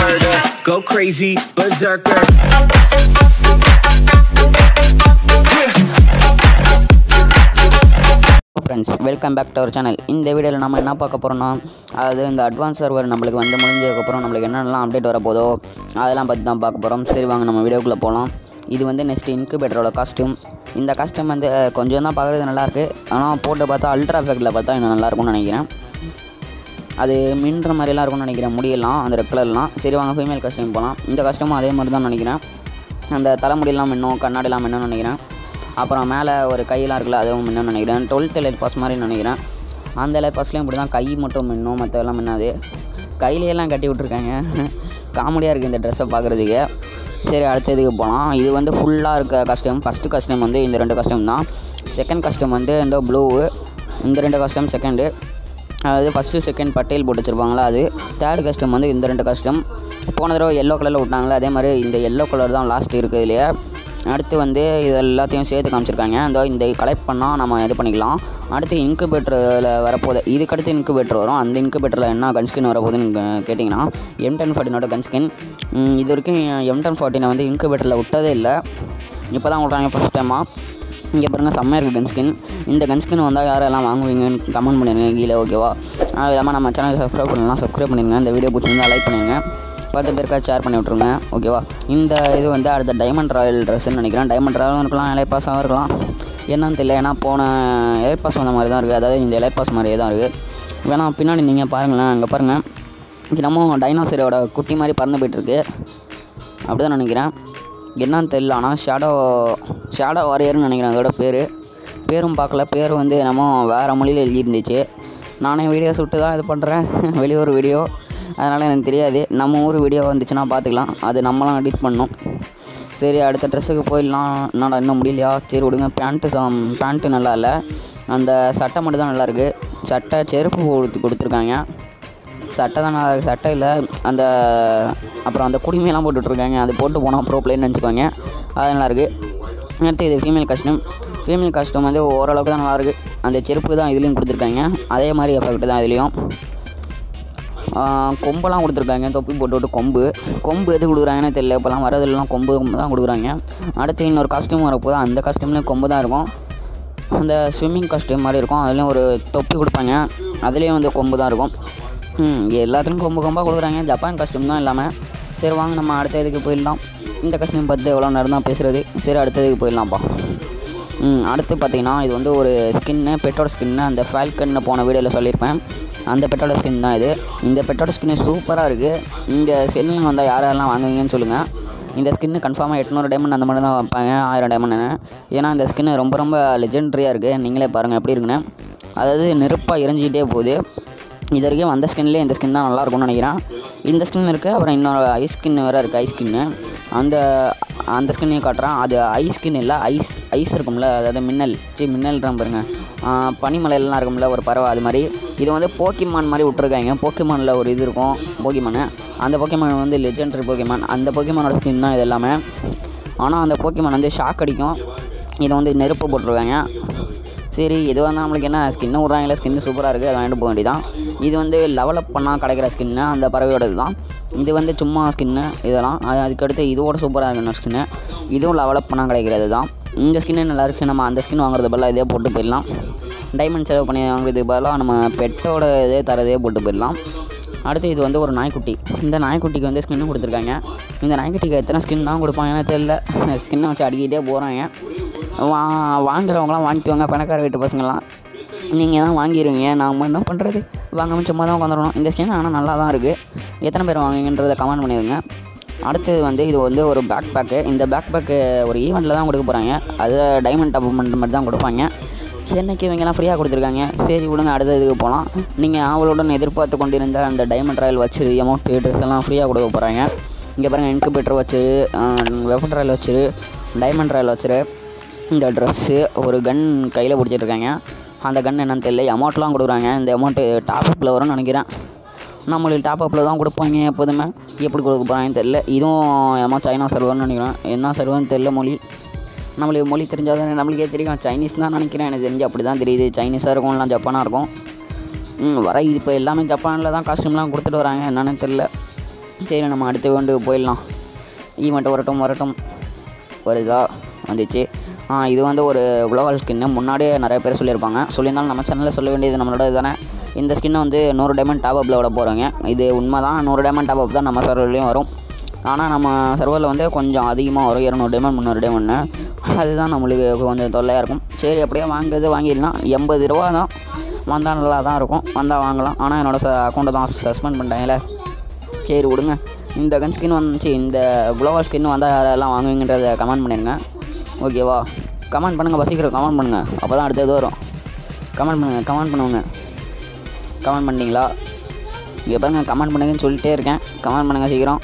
murder. Go crazy, berserker. Friends welcome back to our channel இந்த வீடியோவில் நம்ம என்ன பார்க்க போகிறோம்னா அதாவது இந்த அட்வான்ஸ் சர்வர் நம்மளுக்கு வந்து முடிஞ்சதுக்கப்புறம் நம்மளுக்கு என்னென்னலாம் அப்டேட் வரப்போதோ அதெல்லாம் பற்றி தான் பார்க்க போகிறோம் சரி வாங்க நம்ம வீடியோக்குள்ளே போகலாம் இது வந்து நெக்ஸ்ட் இன்குபேட்டரோட காஸ்ட்யூம் இந்த காஸ்ட்யூம் வந்து கொஞ்சம் தான் பார்க்குறது நல்லாயிருக்கு ஆனால் போட்டு பார்த்தா அல்ட்ரா எஃபெக்டில் பார்த்தா இன்னும் நல்லாயிருக்கும்னு நினைக்கிறேன் அது மின்ற மாதிரிலாம் இருக்கும்னு நினைக்கிறேன் முடியலாம் அந்த ரெட் கலர்லாம் சரி வாங்க ஃபீமேல் காஸ்ட்யூம் போகலாம் இந்த காஸ்ட்யூமும் அதே மாதிரி தான் நினைக்கிறேன் அந்த தலைமுடியெல்லாம் மின்னும் கண்ணாடிலாம் மின்னும் நினைக்கிறேன் அப்புறம் மேலே ஒரு கையெல்லாம் இருக்குல்ல அதுவும் மின்னும் நினைக்கிறேன் டுவெல்த் லைட் பாஸ் மாதிரி நினைக்கிறேன் அந்த லைட் பாஸ்லேயும் இப்படி தான் கை மட்டும் மின்னும் மற்றதெல்லாம் மின்னாது கையிலையெல்லாம் கட்டி விட்ருக்காங்க காமெடியாக இருக்குது இந்த ட்ரெஸ்ஸை பார்க்குறதுக்கு சரி அடுத்த இதுக்கு போகலாம் இது வந்து ஃபுல்லாக இருக்க காஸ்டியூம் ஃபஸ்ட்டு காஸ்டியூம் வந்து இந்த ரெண்டு காஸ்டியூம் தான் செகண்ட் காஸ்டியூம் வந்து இந்த ப்ளூ இந்த ரெண்டு காஸ்டியூம் செகண்டு அதாவது ஃபஸ்ட்டு செகண்ட் பட்டேல் போட்டு வச்சுருப்பாங்களா அது தேர்ட் கஸ்டம் வந்து இந்த ரெண்டு கஸ்டம் போன தடவை எல்லோ கலரில் விட்டாங்களே அதே மாதிரி இந்த எல்லோ கலர் தான் லாஸ்ட் இருக்குது இல்லையா அடுத்து வந்து இது எல்லாத்தையும் சேர்த்து காமிச்சிருக்காங்க இந்த இந்த கலெக்ட் பண்ணால் நம்ம இது பண்ணிக்கலாம் அடுத்து இன்குபேட்டரில் வரப்போகுது இதுக்கு அடுத்து இன்குபேட்டர் வரும் அந்த இன்குபேட்டரில் என்ன கன்ஸ்கின் வரப்போகுதுன்னு கே- கேட்டிங்கன்னா எம் டென் ஃபார்ட்டினோட கன்ஸ்கின் இது வரைக்கும் எம் டென் ஃபார்ட்டினை வந்து இன்குபேட்டரில் விட்டதே இல்லை இப்போ தான் விட்றாங்க ஃபஸ்ட் டைமாக இங்கே பாருங்கள் செம்மையாக இருக்குது கன்ஸ்கின் இந்த கன்ஸ்கின் வந்தால் யாரெல்லாம் வாங்குவீங்கன்னு கமெண்ட் பண்ணிடுங்க கீழே ஓகேவா அது இல்லாமல் நம்ம சேனல் சப்ஸ்கிரைப் பண்ணலாம் சப்ஸ்கிரைப் பண்ணிடுங்க இந்த வீடியோ பிடிச்சிருந்தா லைக் பண்ணிடுங்க பத்து பேருக்காக ஷேர் பண்ணி விட்ருங்க ஓகேவா இந்த இது வந்து அடுத்த டைமண்ட் ராயல் ட்ரெஸ்ஸுன்னு நினைக்கிறேன் டைமண்ட் ராயலும் இருக்கலாம் எலைட் பாஸாகவும் இருக்கலாம் என்னன்னு தெரியல ஏன்னா போன எலைட் பாஸ் வந்த மாதிரி தான் இருக்குது அதாவது இந்த எலைட் பாஸ் மாதிரியே தான் இருக்குது வேணா பின்னாடி நீங்கள் பாருங்களேன் அங்கே பாருங்கள் இது நம்ம டைனோசரோட குட்டி மாதிரி பறந்து போயிட்டுருக்கு அப்படி தான் நினைக்கிறேன் என்னன்னு தெரியல ஆனால் ஷேடோ ஷேடோ வாரியர்னு நினைக்கிறேன் அதோட பேர் பேரும் பார்க்கல பேர் வந்து என்னமோ வேறு மொழியில் எழுதியிருந்துச்சு நானே வீடியோஸ் விட்டு தான் இது பண்ணுறேன் வெளியூர் வீடியோ அதனால் எனக்கு தெரியாது நம்ம ஊர் வீடியோ வந்துச்சுன்னா பார்த்துக்கலாம் அது நம்மளாம் எடிட் பண்ணணும் சரி அடுத்த ட்ரெஸ்ஸுக்கு போயிடலாம் என்னடா இன்னும் முடியலையா சரி விடுங்க பேண்ட்டு சாம் பேண்ட்டு நல்லா இல்லை அந்த சட்டை மட்டும் தான் நல்லா இருக்குது சட்டை செருப்பு கொடுத்து கொடுத்துருக்காங்க சட்டை தான் நல்லா இருக்கு. சட்டை இல்லை அந்த அப்புறம் அந்த குடிமையெல்லாம் போட்டுட்ருக்காங்க அது போட்டு போனால் ப்ரோ பிளேன்னு நினச்சிக்கோங்க அது நல்லா இருக்கு அடுத்து இது ஃபீமேல் காஸ்டியூம் ஃபீமேல் காஸ்டியூம் வந்து ஓரளவுக்கு தான் நல்லா இருக்கு அந்த செருப்பு தான் இதுலேயும் கொடுத்துருக்காங்க அதே மாதிரி எஃபெக்ட் தான் இதுலேயும் ஆஹ் கொம்பெல்லாம் கொடுத்துருக்காங்க தொப்பி போட்டு விட்டு கொம்பு கொம்பு எது கொடுக்குறாங்கன்னு தெரியல இப்போலாம் வரதெல்லாம் கொம்பு கொம்பு தான் கொடுக்குறாங்க அடுத்து இன்னொரு காஸ்டியூம் வரப்போது அந்த காஸ்டியூம்லேயும் கொம்பு தான் இருக்கும் அந்த ஸ்விம்மிங் காஸ்டியூம் மாதிரி இருக்கும் அதுலேயும் ஒரு தொப்பி கொடுப்பாங்க அதுலேயும் வந்து கொம்பு தான் இருக்கும் ம் எல்லாத்துலேயும் கொம்பு கொம்பாக கொடுக்குறாங்க ஜப்பான் காஸ்டியூம் தான் இல்லாமல் சரி வாங்க நம்ம அடுத்த இதுக்கு போயிடலாம் இந்த காஸ்டியூம் பார்த்து எவ்வளோ நேரம் தான் பேசுகிறது சரி அடுத்த இதுக்கு போயிடலாம்ப்பா ம் அடுத்து பார்த்தீங்கன்னா இது வந்து ஒரு ஸ்கின்னு பெட்டோட ஸ்கின்னு அந்த ஃபால்கன்னு போன வீடியோவில் சொல்லியிருப்பேன் அந்த பெட்டோட ஸ்கின் தான் இது இந்த பெட்டோட ஸ்கின்னு சூப்பராக இருக்குது இந்த ஸ்கின்னு வந்தால் யாரெல்லாம் வாங்குவீங்கன்னு சொல்லுங்கள் இந்த ஸ்கின்னு கன்ஃபார்மாக எட்நூறு டைமண்ட் அந்த மாதிரி தான் வைப்பாங்க ஆயிரம் டைமண்ட்னு ஏன்னா இந்த ஸ்கின்னு ரொம்ப ரொம்ப லெஜெண்ட்ரியாக இருக்குது நீங்களே பாருங்கள் எப்படி இருக்குன்னு அதாவது நெருப்பாக எரிஞ்சிக்கிட்டே போகுது இது வரைக்கும் வந்த ஸ்கின்லேயே இந்த ஸ்கின் தான் நல்லா இருக்கும்னு நினைக்கிறேன் இந்த ஸ்கின் இருக்குது அப்புறம் இன்னொரு ஐஸ் ஸ்கின் வேறு இருக்குது ஐஸ் ஸ்கின்னு அந்த அந்த ஸ்கின்னையும் காட்டுறேன் அது ஐஸ் ஸ்கின் இல்லை ஐஸ் ஐஸ் இருக்கும்ல அதாவது மின்னல் சி மின்னல்ன்றான் பாருங்க ஆஹ் பனிமலையெல்லாம் இருக்கும்ல ஒரு பறவை அது மாதிரி இது வந்து போக்கிமான் மாதிரி விட்ருக்காங்க போக்கிமானில் ஒரு இது இருக்கும் போக்கிமானு அந்த போக்கிமான் வந்து லெஜெண்டரி போக்கிமான் அந்த போக்கிமானோட ஸ்கின் தான் இது எல்லாமே ஆனால் அந்த போக்கிமான் வந்து ஷாக் அடிக்கும் இதை வந்து நெருப்பு போட்டிருக்காங்க சரி இது வந்து நம்மளுக்கு என்ன ஸ்கின்னு விட்றாங்களே ஸ்கின்னு சூப்பராக இருக்குது அதை வாங்கிட்டு போக வேண்டியதான் இது வந்து லெவலப் பண்ணால் கிடைக்கிற ஸ்கின்னு அந்த பறவையோட இதுதான் இது வந்து சும்மா ஸ்கின்னு இதெல்லாம் அது அதுக்கடுத்து இதோட சூப்பராக இருக்கணும் ஸ்கின்னு இதுவும் லெவலப் பண்ணால் கிடைக்கிறது தான் இந்த ஸ்கின்னு நல்லா இருக்குது நம்ம அந்த ஸ்கின் வாங்குறது பதிலாக இதே போட்டு போயிடலாம் டைமண்ட் செலவு பண்ணி வாங்குறதுக்கு பதிலாக நம்ம பெட்டோட இதே தரதே போட்டு போயிடலாம் அடுத்து இது வந்து ஒரு நாய்க்குட்டி இந்த நாய்க்குட்டிக்கு வந்து ஸ்கின்னு கொடுத்துருக்காங்க இந்த நாய்க்குட்டிக்கு எத்தனை ஸ்கின் தான் கொடுப்பாங்கன்னு தெரியல ஸ்கின்னை வச்சு அடிக்கிட்டே போகிறாங்க வா வாங்குறவங்களாம் வாங்கிக்குவாங்க பணக்கார வீட்டு பசங்களாம் நீங்கள் தான் வாங்கிடுவீங்க நாம் என்ன பண்ணுறது வாங்காமல் சும்மா தான் உட்காந்துடணும் இந்த ஸ்கின் ஆனால் நல்லா தான் இருக்குது எத்தனை பேர் வாங்குவீங்கன்றதை கமெண்ட் பண்ணிடுங்க அடுத்தது வந்து இது வந்து ஒரு பேக் பேக்கு இந்த பேக் பேக்கு ஒரு ஈவெண்ட்டில் தான் கொடுக்க போகிறாங்க அது டைமண்ட் டாப் பண்ணுற மாதிரி தான் கொடுப்பாங்க என்னைக்கு இவங்கெல்லாம் ஃப்ரீயாக கொடுத்துருக்காங்க சரி விடுங்க அடுத்த இதுக்கு போகலாம் நீங்கள் ஆவலுடன் எதிர்பார்த்து கொண்டிருந்த அந்த டைமண்ட் ராயல் வச்சு அமௌண்ட் ட்ரெஸ் எல்லாம் ஃப்ரீயாக கொடுக்க போகிறாங்க இங்கே பாருங்கள் இன்குபேட்டர் வச்சு வெப்பன் ராயல் வச்சு டைமண்ட் ராயல் வச்சுரு இந்த ட்ரெஸ்ஸு ஒரு கன் கையில் பிடிச்சிட்ருக்காங்க அந்த கன் என்னன்னு தெரியல அமௌண்ட்லாம் கொடுக்குறாங்க இந்த அமௌண்ட்டு டாப்அப்பில் வரும்னு நினைக்கிறேன் நம்மளுக்கு டாப்அப்பில் தான் கொடுப்பாங்க எப்போதுமே எப்படி கொடுக்க போகிறாங்கன்னு தெரில இதுவும் ஏமா சைனா சர்வர்னு நினைக்கிறேன் என்ன சர்வர்னு தெரில மொழி நம்மளுக்கு மொழி தெரிஞ்சால் தானே நம்மளுக்கே தெரியும் சைனீஸ் தான் நினைக்கிறேன் எனக்கு தெரிஞ்சு அப்படி தான் தெரியுது சைனீஸாக இருக்கும் இல்லை ஜப்பானாக இருக்கும் ம் வர இப்போ எல்லாமே ஜப்பானில் தான் காஸ்டியூம்லாம் கொடுத்துட்டு வராங்க என்னன்னு தெரில சரி நம்ம அடுத்த வேண்டு போயிடலாம் ஈவெண்ட் வரட்டும் வரட்டும் வருதா வந்துச்சு ஆ இது வந்து ஒரு குளோபல் ஸ்கின்னு முன்னாடியே நிறைய பேர் சொல்லியிருப்பாங்க சொல்லியிருந்தாலும் நம்ம சேனலில் சொல்ல வேண்டியது நம்மளோட தானே இந்த ஸ்கின்னை வந்து நூறு டைமண்ட் டாப் அப்பில் விட போகிறோங்க இது உண்மை தான் நூறு டைமண்ட் டாப் அப் தான் நம்ம சர்வர்லேயும் வரும் ஆனால் நம்ம சர்வரில் வந்து கொஞ்சம் அதிகமாக வரும் இரநூறு டைமண்ட் முந்நூறு டைமண்ட்னு அதுதான் நம்மளுக்கு கொஞ்சம் தொல்லையாக இருக்கும் சரி அப்படியே வாங்குறது வாங்கிடலாம் எண்பது ரூபா தான் வந்தால் நல்லா தான் இருக்கும் வந்தால் வாங்கலாம் ஆனால் என்னோட ச அக்கௌண்ட்டை தான் சஸ்பெண்ட் பண்ணிட்டாங்கல்ல சரி விடுங்க இந்த கன் ஸ்கின் வந்துச்சு இந்த குளோபல் ஸ்கின் வந்தால் யாரெல்லாம் வாங்குவீங்கன்றத கமெண்ட் பண்ணிடுங்க ஓகேவா கமெண்ட் பண்ணுங்கள் சீக்கிரம் கமெண்ட் பண்ணுங்கள் அப்போ தான் அடுத்தது வரும் கமெண்ட் பண்ணுங்கள் கமெண்ட் பண்ணுங்க கமெண்ட் பண்ணிட்டீங்களா இங்கே பாருங்கள் கமெண்ட் பண்ணுங்கன்னு சொல்லிட்டே இருக்கேன் கமெண்ட் பண்ணுங்கள் சீக்கிரம்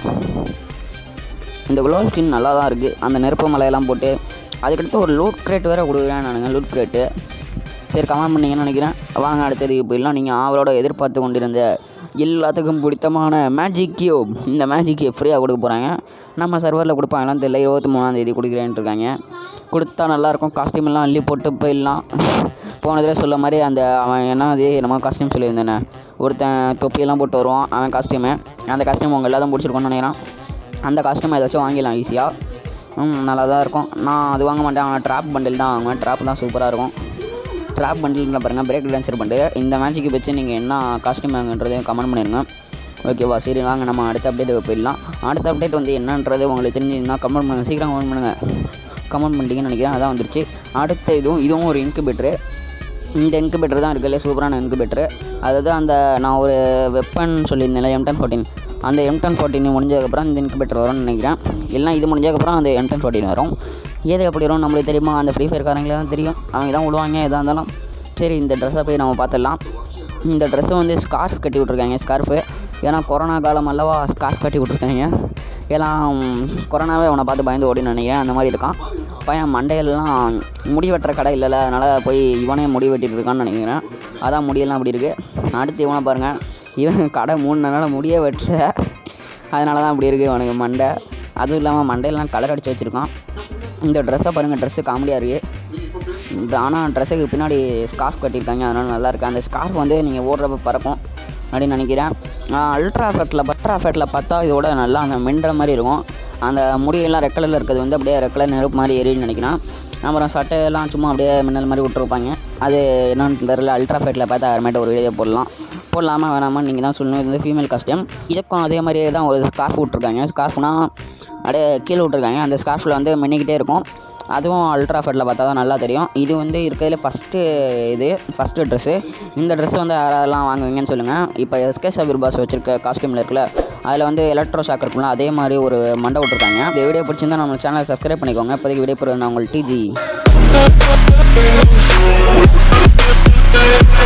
இந்த குளோபல் ஸ்கின் நல்லா தான் இருக்குது அந்த நெருப்பு மலையெல்லாம் போட்டு அதுக்கடுத்து ஒரு லூட் கிரேட் வேறு கொடுக்குறேன் நானுங்க லூட் கிரேட்டு சரி கமெண்ட் பண்ணீங்கன்னு நினைக்கிறேன் வாங்க அடுத்தது போயிடலாம் நீங்கள் ஆவலோட எதிர்பார்த்து கொண்டிருந்த எல்லாத்துக்கும் பிடித்தமான மேஜிக் கியூப் இந்த மேஜிக் கியூப் ஃப்ரீயாக கொடுக்க போகிறாங்க நம்ம சர்வரில் கொடுப்பாங்களான்னு தெரியல இருபத்தி மூணாந்தேதி கொடுக்குறேன்ட்டு இருக்காங்க கொடுத்தா நல்லாயிருக்கும் காஸ்டியூம் எல்லாம் அள்ளி போட்டு போயிடலாம் போனதில் சொல்ல மாதிரி அந்த அவன் என்ன அது நம்ம காஸ்டியூம் சொல்லியிருந்தேனே ஒருத்தன் தொப்பியெல்லாம் போட்டு வருவான் அவன் காஸ்டியூமு அந்த காஸ்டியூம் உங்கள் எல்லாத்தையும் பிடிச்சிருக்கோன்னு நினைக்கிறேன் அந்த காஸ்டியூம் ஏதாச்சும் வாங்கிடலாம் ஈஸியாக ம் நல்லா தான் இருக்கும் நான் அது வாங்க மாட்டேன் ஆனால் ட்ராப் பண்டில் தான் வாங்குவேன் ட்ராப் தான் சூப்பராக இருக்கும் ட்ராப் பண்டில் பாருங்கள் பிரேக் டான்சர் பண்டு இந்த மேட்சுக்கு வச்சு நீங்கள் என்ன காஸ்டியூம் வாங்குன்றதையும் கமெண்ட் பண்ணிடுங்க ஓகேவா சரி வாங்க நம்ம அடுத்த அப்டேட்டுக்கு போயிடலாம் அடுத்த அப்டேட் வந்து என்னன்றது உங்களுக்கு தெரிஞ்சுதுன்னா கமெண்ட் பண்ணுங்கள் சீக்கிரம் கமெண்ட் பண்ணுங்கள் கமெண்ட் பண்ணிட்டீங்கன்னு நினைக்கிறேன் அதான் வந்துருச்சு அடுத்த இதுவும் இதுவும் ஒரு இன்குபேட்ரு இந்த இன்குபேட்டர் தான் இருக்குல்ல சூப்பரான இன்குபேட்டர் அதாவது அந்த நான் ஒரு வெப்பன் சொல்லியிருந்தேன்ல எம் டென் ஃபோர்டீன் அந்த எம் டென் ஃபோர்டீன் முடிஞ்சதுக்கப்புறம் இந்த இன்குபேட்டர் வரும்னு நினைக்கிறேன் இல்லைனா இது முடிஞ்சதுக்கப்புறம் அந்த எம் டென் ஃபோர்டீன் வரும் ஏது எப்படி வரும் நம்மளுக்கு தெரியுமா அந்த ஃப்ரீ ஃபயர் காரங்களே தான் தெரியும் அவங்க தான் விடுவாங்க எதாக இருந்தாலும் சரி இந்த ட்ரெஸ்ஸை போய் நம்ம பார்த்துடலாம் இந்த ட்ரெஸ்ஸை வந்து ஸ்கார்ஃப் கட்டி விட்ருக்காங்க ஸ்கார்ஃபு ஏன்னா கொரோனா காலம் அல்லவா ஸ்கார்ஃப் கட்டி விட்ருக்காங்க எல்லாம் கொரோனாவே அவனை பார்த்து பயந்து ஓடின்னு நினைக்கிறேன் அந்த மாதிரி இருக்கான் பையன் மண்டையிலலாம் முடி வெட்டுற கடை இல்லைல்ல அதனால் போய் இவனே முடி வெட்டிட்டு இருக்கான்னு நினைக்கிறேன் அதான் முடியெல்லாம் அப்படி இருக்குது அடுத்து இவனை பாருங்கள் இவன் கடை மூணு நாளாக முடியே வெட்டல அதனால தான் அப்படி இருக்குது இவனுக்கு மண்டை அதுவும் இல்லாமல் மண்டையெல்லாம் கலர் அடித்து வச்சுருக்கான் இந்த ட்ரெஸ்ஸை பாருங்கள் ட்ரெஸ்ஸு காமெடியாக இருக்குது ஆனால் ட்ரெஸ்ஸுக்கு பின்னாடி ஸ்கார்ஃப் கட்டியிருக்காங்க அதனால் நல்லா இருக்குது அந்த ஸ்கார்ஃப் வந்து நீங்கள் ஓடுறப்ப பறக்கும் அப்படின்னு நினைக்கிறேன் அல்ட்ரா ஃபேட்டில் பட்ரா ஃபேட்டில் பார்த்தா இதோட நல்லா அந்த மின்ற மாதிரி இருக்கும் அந்த முடியெல்லாம் ரெக்கலில் இருக்கிறது வந்து அப்படியே ரெக்கலை நெருப்பு மாதிரி எரியுன்னு நினைக்கிறேன் அப்புறம் சட்டையெல்லாம் சும்மா அப்படியே மின்னல் மாதிரி விட்டுருப்பாங்க அது என்னன்னு தெரில அல்ட்ரா ஃபேட்டில் பார்த்தா அப்புறமேட்டு ஒரு வீடியோ போடலாம் போடலாமா வேணாமா நீங்கள் தான் சொல்லணும் இது வந்து ஃபீமேல் காஸ்டியூம் இதுக்கும் அதே மாதிரியே தான் ஒரு ஸ்கார்ஃப் விட்ருக்காங்க ஸ்கார்ஃப்னா அப்படியே கீழே விட்ருக்காங்க அந்த ஸ்கார்ஃபில் வந்து மின்னிக்கிட்டே இருக்கும் அதுவும் அல்ட்ரா ஃபெட்டில் பார்த்தா தான் நல்லா தெரியும் இது வந்து இருக்கிறதுல ஃபஸ்ட்டு இது ஃபஸ்ட்டு ட்ரெஸ்ஸு இந்த ட்ரெஸ் வந்து யாரெல்லாம் வாங்குவீங்கன்னு சொல்லுங்கள் இப்போ எஸ்கே சபீர் பாஸ் வச்சிருக்க காஸ்டியூமில் இருக்குல்ல அதில் வந்து எலக்ட்ரோ ஷாக் இருக்கும்ல அதே மாதிரி ஒரு மண்டை விட்ருக்காங்க இந்த வீடியோ பிடிச்சிருந்தா நம்ம சேனலை சப்ஸ்கிரைப் பண்ணிக்கோங்க இப்போதைக்கு வீடியோ போகிறது நான் உங்கள் டிஜி